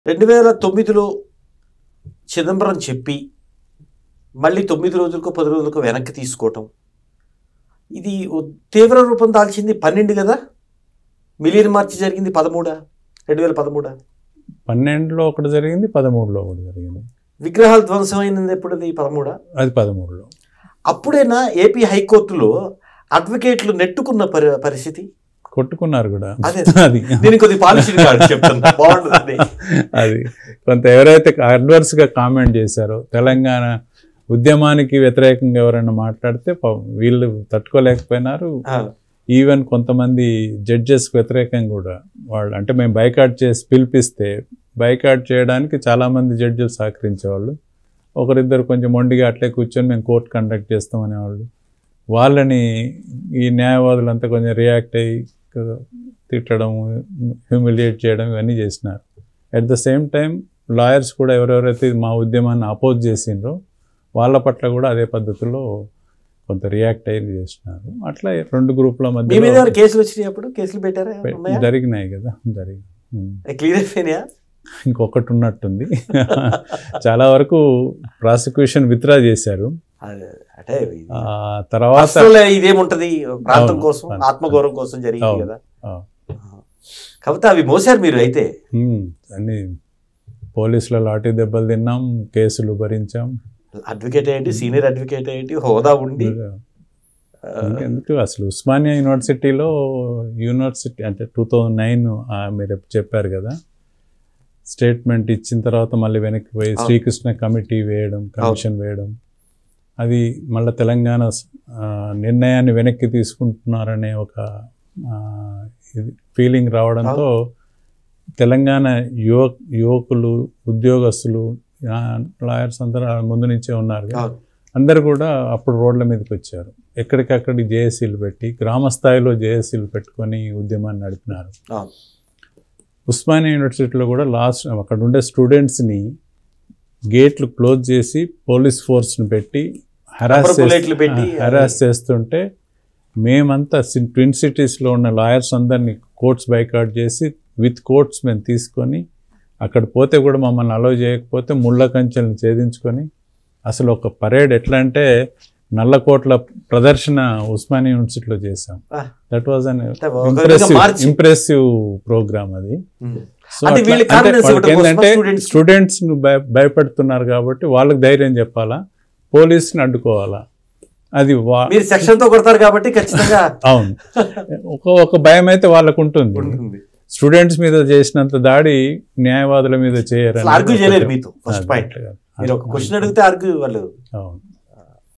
రెండు వేల తొమ్మిదిలో చిదంబరం చెప్పి మళ్ళీ తొమ్మిది రోజులకు పది రోజులకు వెనక్కి తీసుకోవటం ఇది ఉ- తీవ్ర రూపం దాల్చింది పన్నెండు కదా మిలియన్ మార్చి జరిగింది పదమూడా రెండు వేల పదమూడా పన్నెండులో ఒకటి జరిగింది పదమూడులో ఒకటి జరిగింది విగ్రహాలు ధ్వంసమైనది ఎప్పుడది పదమూడా అది పదమూడులో అప్పుడైనా ఏపీ హైకోర్టులో అడ్వకేట్లు నెట్టుకున్న పరి పరిస్థితి కొట్టుకున్నారు కూడా అదే. అది నేను కొద్ది పాలిషింగ్ కాదు చెప్తున్నా బాగుంటుంది అది కొంత ఎవరైతే అడ్వర్స్ గా కామెంట్ చేశారో తెలంగాణ ఉద్యమానికి వ్యతిరేకంగా ఎవరైనా మాట్లాడితే పాపం వీళ్ళు తట్టుకోలేకపోయినారు ఆ, ఈవెన్ కొంతమంది జడ్జెస్ వ్యతిరేకంగా కూడా వాళ్ళు అంటే మేము బైకాట్ చేసి పిలిపిస్తే బైకాట్ చేయడానికి చాలామంది జడ్జిలు సహకరించేవాళ్ళు ఒకరిద్దరు కొంచెం మొండిగా అట్లే కూర్చొని మేము కోర్టు కండక్ట్ చేస్తాం అనేవాళ్ళు వాళ్ళని ఈ న్యాయవాదులంతా కొంచెం రియాక్ట్ అయ్యి క- తిట్టడం హ్యూమిలియేట్ చేయడం ఇవన్నీ చేసినారు at the same time lawyers కూడా ఎవరెవరైతే మా ఉద్యమాన్ని అపోజ్ చేసిండ్రో వాళ్ళ పట్ల కూడా అదే పద్ధతిలో కొంత రియాక్ట్ అయ్యి చేసినారు అట్లా రెండు గ్రూపుల మీ మధ్య మీద ఏమైనా కేసులు వచ్చినాయి అప్పుడు కేసులు పెట్టారా ఏమైనా ఉన్నాయా జరిగినాయి కదా జరిగి ఉమ్. క్లియర్ అయిపోయినాయా ఇంకొకటి ఉన్నట్టుంది చాలా వరకు ప్రాసిక్యూషన్ విత్డ్రా చేశారు అదే, అంటే ఇది ఆ తర్వాత అసలు ఇదేముంటది ప్రాంతం అవును, కోసం అవును. ఆత్మగౌరవం కోసం జరిగింది అవును. కదా ఆ, కాకపోతే అవి మోసారు మీరు అయితే ఉమ్, అన్ని పోలీసుల లాఠీ దెబ్బలు తిన్నాం కేసులు భరించాం అడ్వకేట్ ఏంటి సీనియర్ అడ్వకేట్ ఏంటి హోదా ఉండి ఆ, ఎందుకు అసలు ఉస్మానియా యూనివర్సిటీలో యూనివర్సిటీ అంటే టూ థౌజండ్ నైన్ మీరు చెప్పారు కదా స్టేట్మెంట్ ఇచ్చిన తర్వాత మళ్ళీ వెనక్కి పోయి అవును. శ్రీకృష్ణ కమిటీ వేయడం కమిషన్ వేయడం అది మళ్ళీ తెలంగాణ ఆ, నిర్ణయాన్ని వెనక్కి తీసుకుంటున్నారనే ఒక ఆ, ఇది ఫీలింగ్ రావడంతో తెలంగాణ యువ యువకులు ఉద్యోగస్తులు లాయర్స్ అందరూ ఆ ముందు నుంచే ఉన్నారు కదా. అవును. అందరు కూడా అప్పుడు రోడ్ల మీదకి వచ్చారు ఎక్కడికక్కడి జేఏసీలు పెట్టి గ్రామ స్థాయిలో జేఏసీలు పెట్టుకొని ఉద్యమాన్ని నడిపినారు అవును. ఉస్మానియా యూనివర్సిటీలో కూడా లాస్ట్ అక్కడ ఉండే స్టూడెంట్స్ని గేట్లు క్లోజ్ చేసి పోలీస్ ఫోర్స్ని పెట్టి హరాస్ Rubber bulletలు పెట్టి, హరాస్ చేస్తుంటే మేమంతా సి- ట్విన్ సిటీస్లో ఉన్న లాయర్స్ అందరినీ కోర్ట్స్ బైకాట్ చేసి విత్ కోర్ట్స్ మేము తీసుకొని అక్కడ పోతే కూడా మమ్మల్ని అలౌ చేయకపోతే ముళ్ళ కంచెలను ఛేదించుకొని అసలు ఒక పరేడ్ ఎట్లా అంటే నల్లకోట్ల ప్రదర్శన ఉస్మానియా యూనివర్సిటీలో చేసాం ఆ, దట్ వాజ్ అన్ అంటే ఒక విధంగా ఇంప్రెసివ్ మార్చి. ఇంప్రెసివ్ ప్రోగ్రామ్ అది ఉమ్. సో అంటే అట్లా- వీళ్ళు అంటే confidence వాళ్ళకి ఇవ్వడం ఏంటంటే కోసమా students? స్టూడెంట్స్ ను భయ- భయపెడుతున్నారు కాబట్టి వాళ్ళకి ధైర్యం చెప్పాలా పోలీస్ని అడ్డుకోవాలా అది వా మీరు సెక్షన్ తో కొడతారు కాబట్టి ఖచ్చితంగా అవును ఒక ఒక భయం అయితే వాళ్ళకు ఉంటుంది ఉంటుంది స్టూడెంట్స్ మీద చేసినంత దాడి న్యాయవాదుల మీద చేయరు అసలు ఆర్గ్యూ చేయలేరు మీతో ఫస్ట్ అది పాయింట్ అట్లా కాదు. మీరు ఒక క్వశ్చన్ అడిగితే ఆర్గ్యూ వాళ్ళు అవును